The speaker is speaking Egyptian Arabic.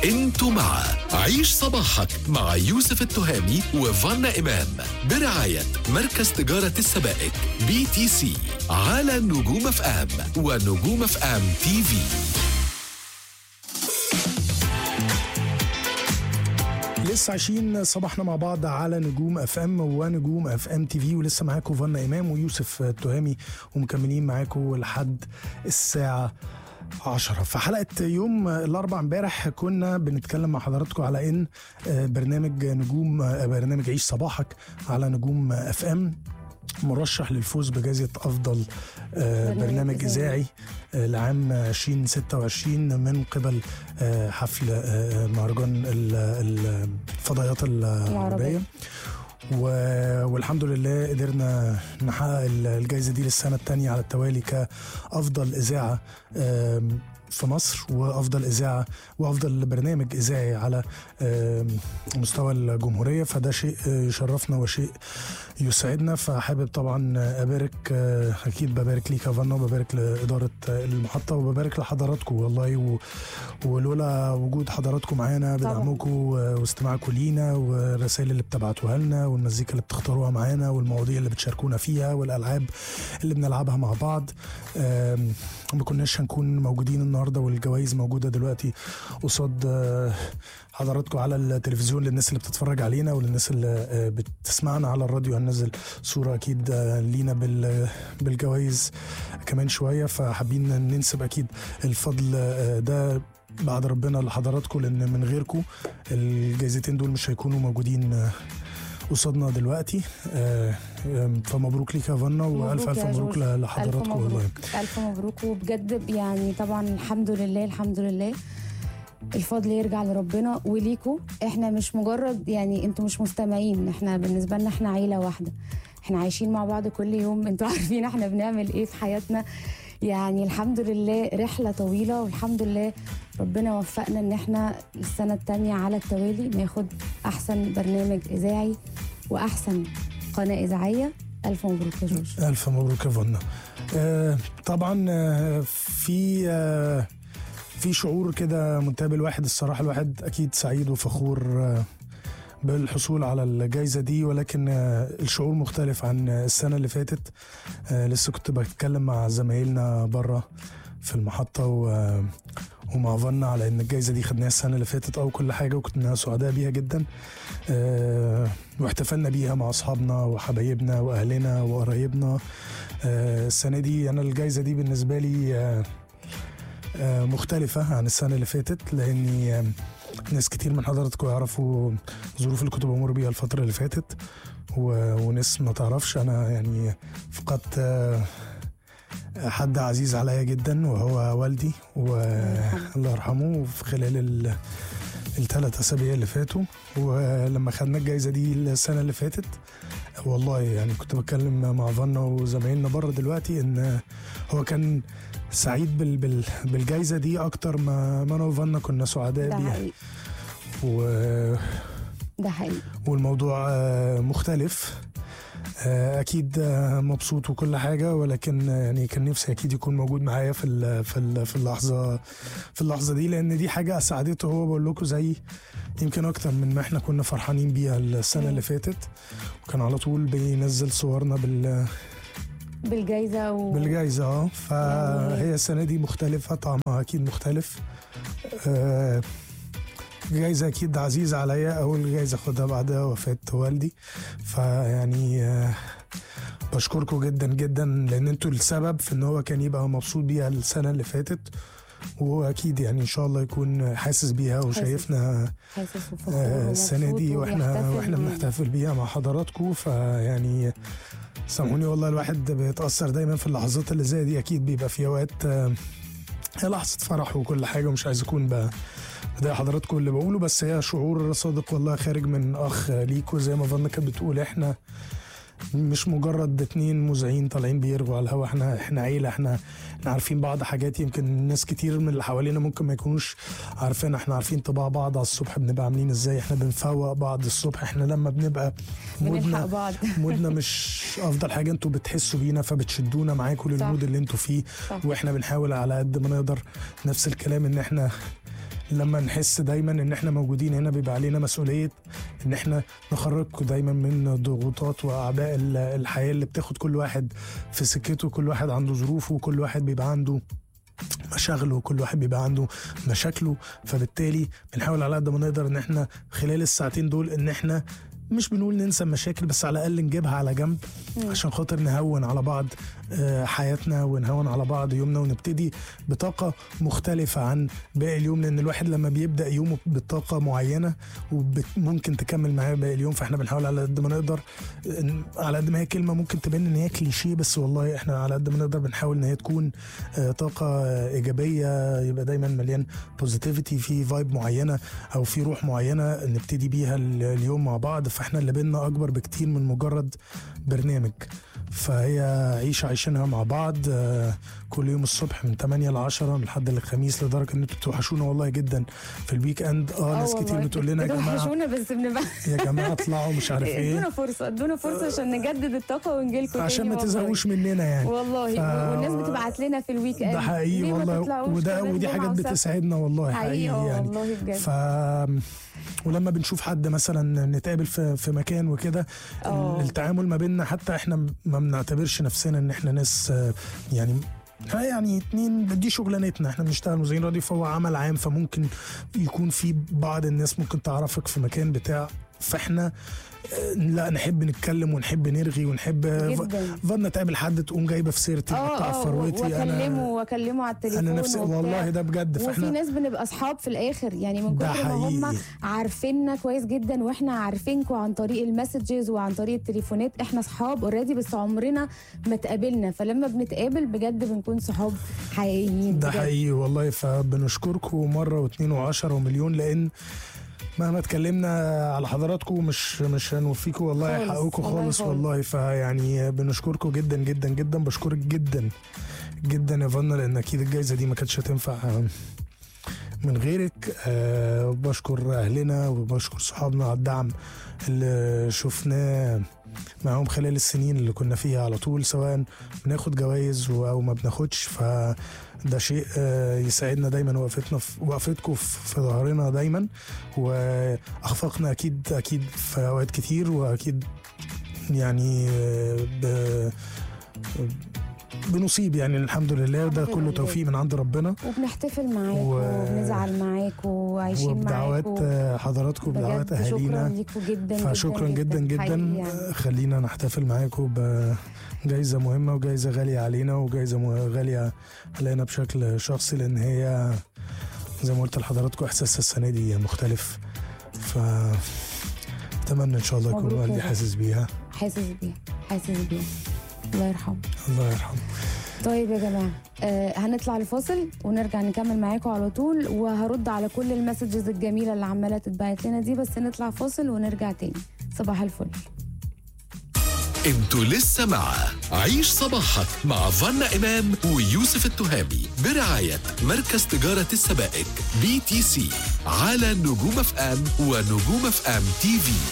انتوا مع عيش صباحك مع يوسف التهامي وفانا إمام برعاية مركز تجارة السبائك بي تي سي على نجوم اف ام ونجوم اف ام تي في لسه عايشين صباحنا مع بعض على نجوم اف ام ونجوم اف ام تي في ولسه معاكم فانا امام ويوسف التهامي ومكملين معاكم لحد الساعه 10 في حلقه يوم الاربع امبارح كنا بنتكلم مع حضراتكم على ان برنامج نجوم برنامج عيش صباحك على نجوم اف ام مرشح للفوز بجائزة أفضل آه، برنامج برنامج إذاعي. إذاعي آه، لعام 2026 من قبل آه، حفل آه، مهرجان ال- ال- الفضائيات العربية و- والحمد لله قدرنا نحقق ال- الجائزة دي للسنة الثانية على التوالي كأفضل إذاعة آم، في مصر وافضل اذاعه وافضل برنامج اذاعي على آم، مستوى الجمهوريه فده شيء آه، يشرفنا وشيء يسعدنا فحابب طبعا ابارك آه، اكيد ببارك ليك يا فانا وببارك لاداره آه، المحطه وببارك لحضراتكم والله و... ولولا وجود حضراتكم معانا طبعاً. بدعمكم و- واستماعكم لينا والرسائل اللي بتبعتوها لنا والمزيكا اللي بتختاروها معانا والمواضيع اللي بتشاركونا فيها والالعاب اللي بنلعبها مع بعض آم، ما كناش هنكون موجودين النهارده والجوائز موجوده دلوقتي قصاد آه، حضراتكم على التلفزيون للناس اللي بتتفرج علينا وللناس اللي آه، بتسمعنا على الراديو هننزل صوره اكيد آه، لينا بال- بالجوائز كمان شويه فحابين ننسب اكيد الفضل آه، ده بعد ربنا لحضراتكم لان من غيركم الجايزتين دول مش هيكونوا موجودين آه، قصادنا دلوقتي آه، آم، فمبروك ليك يا فانا والف مبروك الف يا مبروك جورج. ألف لحضراتكم والله مبروك ألف مبروك وبجد يعني طبعا الحمد لله الحمد لله الفضل يرجع لربنا وليكوا احنا مش مجرد يعني انتوا مش مستمعين احنا بالنسبه لنا احنا عيله واحده احنا عايشين مع بعض كل يوم انتوا عارفين احنا بنعمل ايه في حياتنا يعني الحمد لله رحله طويله والحمد لله ربنا وفقنا ان احنا السنه الثانيه على التوالي ناخد احسن برنامج اذاعي واحسن قناه اذاعيه الف مبروك يا جورج ألف مبروك يا فنا آه طبعا آه في آه في شعور كده منتهى الواحد الصراحة الواحد أكيد سعيد وفخور آه بالحصول على الجائزة دي ولكن آه الشعور مختلف عن السنة اللي فاتت آه لسه كنت بتكلم مع زمايلنا بره في المحطة و ومع فنا على ان الجائزه دي خدناها السنه اللي فاتت او كل حاجه وكنا سعداء بيها جدا آه واحتفلنا بيها مع اصحابنا وحبايبنا واهلنا وقرايبنا آه السنه دي انا الجائزه دي بالنسبه لي آه آه مختلفه عن السنه اللي فاتت لاني آه ناس كتير من حضراتكم يعرفوا الظروف اللي كنت بمر بيها الفتره اللي فاتت و- وناس ما تعرفش انا يعني فقدت آه حد عزيز عليا جدا وهو والدي والله يرحمه في خلال ال- الثلاث اسابيع اللي فاتوا ولما خدنا الجائزه دي السنه اللي فاتت والله يعني كنت بتكلم مع فانا وزمايلنا بره دلوقتي ان هو كان سعيد بال بال بالجائزه دي اكتر ما ما انا وفانا كنا سعداء ده بيها حقيقي و ده حقيقي والموضوع آه، مختلف آه، اكيد آه، مبسوط وكل حاجه ولكن آه، يعني كان نفسي اكيد يكون موجود معايا في ال- في ال- في اللحظه في اللحظه دي لان دي حاجه اسعدته هو بقول لكم زي يمكن اكتر من ما احنا كنا فرحانين بيها السنه اللي فاتت وكان على طول بينزل صورنا بال بالجايزه و... بالجائزه اه فهي السنه دي مختلفه طعمها اكيد مختلف آه، جايزة أكيد عزيزة عليا أول جايزة أخدها بعد وفاة والدي فيعني آه، بشكركم جدا جدا لأن أنتوا السبب في إن هو كان يبقى مبسوط بيها السنة اللي فاتت وهو أكيد يعني إن شاء الله يكون حاسس بيها وشايفنا حاسس وفخور آه، السنة ومبسوط دي وإحنا وبيحتفل وإحنا بيها. بنحتفل بيها مع حضراتكم فيعني سامحوني والله الواحد بيتأثر دايما في اللحظات اللي زي دي أكيد بيبقى في أوقات آه، هي لحظة فرح وكل حاجة ومش عايز أكون بقى ده حضراتكم اللي بقوله بس هي شعور صادق والله خارج من أخ ليكوا زي ما فانا كانت بتقول إحنا مش مجرد اتنين مذيعين طالعين بيرغوا على الهوا احنا احنا عيله احنا احنا عارفين بعض حاجات يمكن ناس كتير من اللي حوالينا ممكن ما يكونوش عارفين احنا عارفين طباع بعض على الصبح بنبقى عاملين ازاي احنا بنفوق بعض الصبح احنا لما بنبقى بنلحق مودنا بعض مودنا مش افضل حاجه انتوا بتحسوا بينا فبتشدونا معاكم للمود صح. اللي انتوا فيه صح. واحنا بنحاول على قد ما نقدر نفس الكلام ان احنا لما نحس دايما ان احنا موجودين هنا بيبقى علينا مسؤوليه ان احنا نخرجكم دايما من ضغوطات واعباء ال- الحياه اللي بتاخد كل واحد في سكته كل واحد عنده ظروفه وكل واحد بيبقى عنده مشاغله وكل واحد بيبقى عنده مشاكله فبالتالي بنحاول على قد ما نقدر ان احنا خلال الساعتين دول ان احنا مش بنقول ننسى المشاكل بس على الاقل نجيبها على جنب عشان خاطر نهون على بعض آه، حياتنا ونهون على بعض يومنا ونبتدي بطاقة مختلفة عن باقي اليوم لأن الواحد لما بيبدأ يومه بطاقة معينة وممكن تكمل معاه باقي اليوم فاحنا بنحاول على قد ما نقدر إن- على قد ما هي كلمة ممكن تبان إن هي كليشيه بس والله احنا على قد ما نقدر بنحاول إن هي تكون آه، طاقة آه، إيجابية يبقى دايما مليان بوزيتيفيتي في فايب معينة أو في روح معينة نبتدي بيها ال- اليوم مع بعض فاحنا اللي بينا أكبر بكتير من مجرد برنامج فهي عيشة عايشينها مع بعض آه، كل يوم الصبح من 8 ل 10 من الحد للخميس لدرجة ان انتوا بتوحشونا والله جدا في الويك اند اه ناس كتير بتقول لنا يا جماعة بتوحشونا بس بنبقى يا جماعة اطلعوا مش عارف ايه ادونا فرصه ادونا فرصه عشان نجدد الطاقه ونجي لكم عشان ما تزهقوش مننا يعني والله ف- والناس بتبعت لنا في الويك اند ده حقيقي ليه ما والله تطلعوش وده كمان ودي جمعة حاجات وسبت؟ بتسعدنا والله حقيقي حقيقي آه يعني والله بجد ف ولما بنشوف حد مثلا نتقابل في في مكان وكده آه. التعامل ما بيننا حتى احنا ما بنعتبرش نفسنا ان احنا ناس آه، يعني ها يعني اتنين دي شغلانتنا احنا بنشتغل مذيعين راديو فهو عمل عام فممكن يكون في بعض الناس ممكن تعرفك في مكان بتاع فاحنا آه، لا نحب نتكلم ونحب نرغي ونحب جدا فضلنا تقابل حد تقوم جايبه في سيرتي اه تقطع اه فروتي واكلمه انا واكلمه على التليفون انا نفسي وبتاع. والله ده بجد وفي فاحنا ناس بنبقى اصحاب في الاخر يعني من ده كتر ما هم حقيقي. عارفيننا كويس جدا واحنا عارفينكم عن طريق المسجز وعن طريق التليفونات احنا اصحاب اوريدي بس عمرنا ما اتقابلنا فلما بنتقابل بجد بنكون صحاب حقيقيين ده بجد. حقيقي والله فبنشكركم مره واثنين وعشرة ومليون لان مهما اتكلمنا على حضراتكم مش مش هنوفيكم والله خالص، حقكم والله خالص خالص. والله فيعني بنشكركم جدا جدا جدا بشكرك جدا جدا يا فانا لان اكيد الجايزه دي ما كانتش هتنفع من غيرك أه بشكر اهلنا وبشكر صحابنا على الدعم اللي شفناه معاهم خلال السنين اللي كنا فيها على طول سواء بناخد جوائز و- او ما بناخدش فده شيء آه، يساعدنا دايما وقفتنا في وقفتكم في في ظهرنا دايما واخفاقنا اكيد اكيد في اوقات كتير واكيد يعني آه، ب بنصيب يعني الحمد لله وده الحمد كله لله. توفيق من عند ربنا وبنحتفل معاكم و- وبنزعل معاكم وعايشين وبدعوات معاكم آه، حضراتكم وبدعوات بجد شكرا اهالينا ليكم جدا فشكرا جدا جدا, حقيقي يعني. آه، خلينا نحتفل معاكم بجائزة مهمة وجائزة غالية علينا وجائزة مه- غالية علينا بشكل شخصي لأن هي زي ما قلت لحضراتكم إحساسها السنة دي مختلف ف أتمنى إن شاء الله يكون مبروك يا والدي رب. حاسس بيها حاسس بيها حاسس بيها الله يرحمه الله يرحمه طيب يا جماعه آه هنطلع لفاصل ونرجع نكمل معاكم على طول وهرد على كل المسجز الجميله اللي عماله تتبعت لنا دي بس نطلع فاصل ونرجع تاني صباح الفل انتوا لسه مع عيش صباحك مع فنا إمام ويوسف التهامي برعاية مركز تجارة السبائك بي تي سي على نجوم اف ام ونجوم اف ام تي في